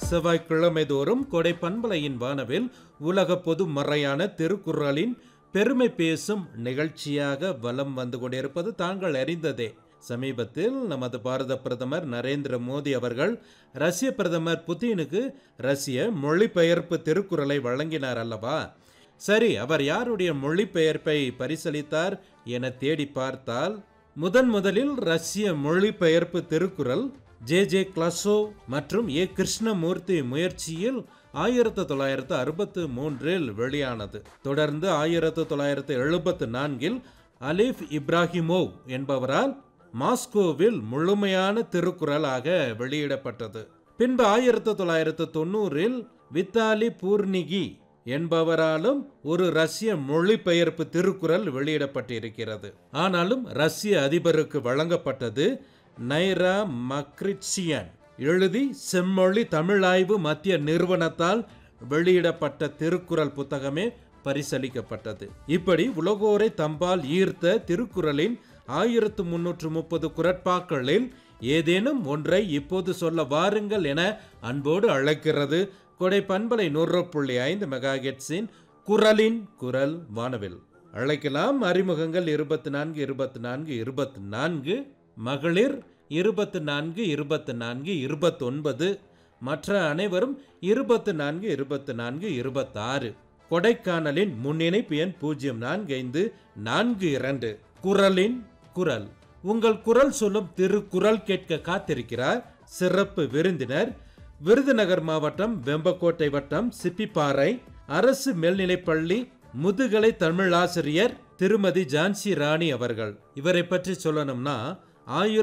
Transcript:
செவ்வாய்க்கிழமை தோறும் கொடை பண்பலையின் வானவில் உலக பொது மறையான திருக்குறளின் பெருமை பேசும் நிகழ்ச்சியாக வலம் வந்து கொண்டிருப்பது தாங்கள் அறிந்ததே சமீபத்தில் நமது பாரத பிரதமர் நரேந்திர மோடி அவர்கள் ரஷ்ய பிரதமர் புதினுக்கு ரஷ்ய மொழிபெயர்ப்பு திருக்குறளை வழங்கினார் அல்லவா சரி அவர் யாருடைய மொழிபெயர்ப்பை பரிசளித்தார் என தேடி பார்த்தால் முதன் முதலில் ரஷ்ய மொழிபெயர்ப்பு திருக்குறள் ஜே ஜே கிளசோ மற்றும் ஏ கிருஷ்ணமூர்த்தி முயற்சியில் ஆயிரத்து தொள்ளாயிரத்து அறுபத்து மூன்றில் வெளியானது தொடர்ந்து ஆயிரத்து தொள்ளாயிரத்து எழுபத்து நான்கில் அலிஃப் இப்ராஹிமோவ் என்பவரால் மாஸ்கோவில் முழுமையான திருக்குறளாக வெளியிடப்பட்டது பின்பு ஆயிரத்து தொள்ளாயிரத்து தொண்ணூறில் வித்தாலி பூர்னிகி என்பவராலும் ஒரு ரஷ்ய மொழிபெயர்ப்பு திருக்குறள் வெளியிடப்பட்டிருக்கிறது ஆனாலும் ரஷ்ய அதிபருக்கு வழங்கப்பட்டது நைரா மக்ரிட்சியன் எழுதி செம்மொழி தமிழாய்வு மத்திய நிறுவனத்தால் வெளியிடப்பட்ட திருக்குறள் புத்தகமே பரிசளிக்கப்பட்டது இப்படி உலகோரை தம்பால் ஈர்த்த திருக்குறளின் ஆயிரத்து முன்னூற்று முப்பது குரட்பாக்களில் ஏதேனும் ஒன்றை இப்போது சொல்ல வாருங்கள் என அன்போடு அழைக்கிறது கொடை பண்பலை நூறு புள்ளி ஐந்து மெகாஹெட்ஸின் குரலின் குரல் வானவில் அழைக்கலாம் அறிமுகங்கள் இருபத்தி நான்கு இருபத்தி நான்கு இருபத்தி நான்கு மகளிர் இருபத்தி நான்கு இருபத்தி நான்கு இருபத்தொன்பது மற்ற அனைவரும் இருபத்தி நான்கு இருபத்தி நான்கு இருபத்தாறு கொடைக்கானலின் முன்னிணைப்பு எண் பூஜ்ஜியம் நான்கு ஐந்து நான்கு இரண்டு குரலின் குரல் உங்கள் குரல் சொல்லும் திருக்குறள் கேட்க காத்திருக்கிறார் சிறப்பு விருந்தினர் விருதுநகர் மாவட்டம் வெம்பக்கோட்டை வட்டம் சிப்பிப்பாறை அரசு மேல்நிலைப்பள்ளி முதுகலை தமிழாசிரியர் திருமதி ஜான்சி ராணி அவர்கள் இவரை பற்றி சொல்லணும்னா ஆயிரத்தி